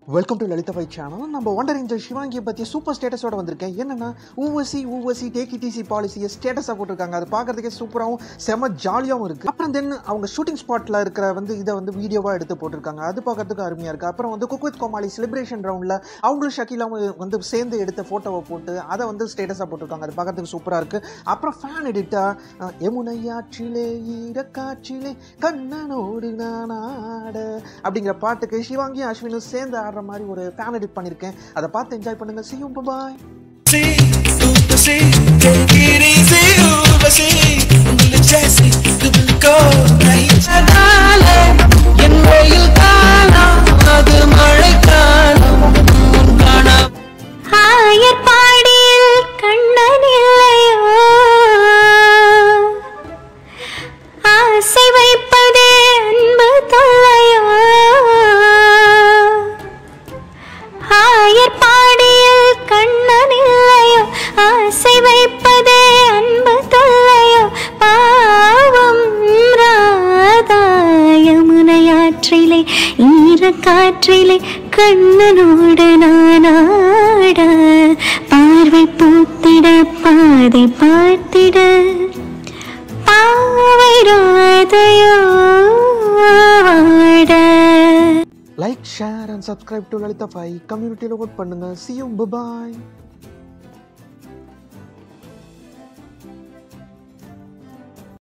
Welcome to Lalitha ஃபை channel நம்ம wonder இன்ஜர் சிவாங்கியை பற்றி சூப்பர் ஸ்டேட்டஸோட வந்திருக்கேன் என்னன்னா ஊவசி ஊவசி டேகிடிசி பாலிசியை ஸ்டேட்டஸாக போட்டிருக்காங்க அது பார்க்கறதுக்கே சூப்பராகவும் செம ஜாலியாகவும் இருக்குது அப்புறம் தென் அவங்க ஷூட்டிங் ஸ்பாட்டில் இருக்கிற வந்து இதை வந்து வீடியோவாக எடுத்து போட்டிருக்காங்க அது பார்க்கறதுக்கு அருமையாக இருக்குது அப்புறம் வந்து குக் வித் கோமாளி செலிப்ரேஷன் ரவுண்டில் அவங்களும் ஷக்கீலாவும் வந்து சேர்ந்து எடுத்த ஃபோட்டோவை போட்டு அதை வந்து ஸ்டேட்டஸாக போட்டிருக்காங்க அது பார்க்கறதுக்கு சூப்பராக இருக்குது அப்புறம் ஃபேன் எடிட்டாக யமுனையாற்றிலே ஈரக்காற்றிலே கண்ணனோடு நானாட அப்படிங்கிற பாட்டுக்கு சிவாங்கியும் அஸ்வினும் சேர்ந்து ஆடுற மாதிரி ஒரு ஃபேன் எடிட் பண்ணியிருக்கேன் அதை பார்த்து என்ஜாய் பண்ணுங்க சியும் பாய் See, Urvashi, take it easy, Urvashi. உங்களை ஜாஸ்தி கோ அதனாலே என் வெயில் காலம் அது மழை காலம் உன் காணாம ஆயர்பாடியில் கண்ணன் இல்லையோ ஆசை வைப்பதே அன்பு தொல்லையோ ஆயர்பாடியில் கண்ணன் இல்லையோ ஆசை வைப்பதே அன்பு தொல்லையோ பாவம் ராதா யமுனையாற்றிலே ஈரக்காற்றிலே கண்ணனோடு நானாட பார்வை பூத்திட பாதை பார்த்திட பாவை ராதையோ வாட like share and subscribe to Lalitha ஃபை கம்யூனிட்டியில் ஓட் பண்ணுங்க சியும் பாய்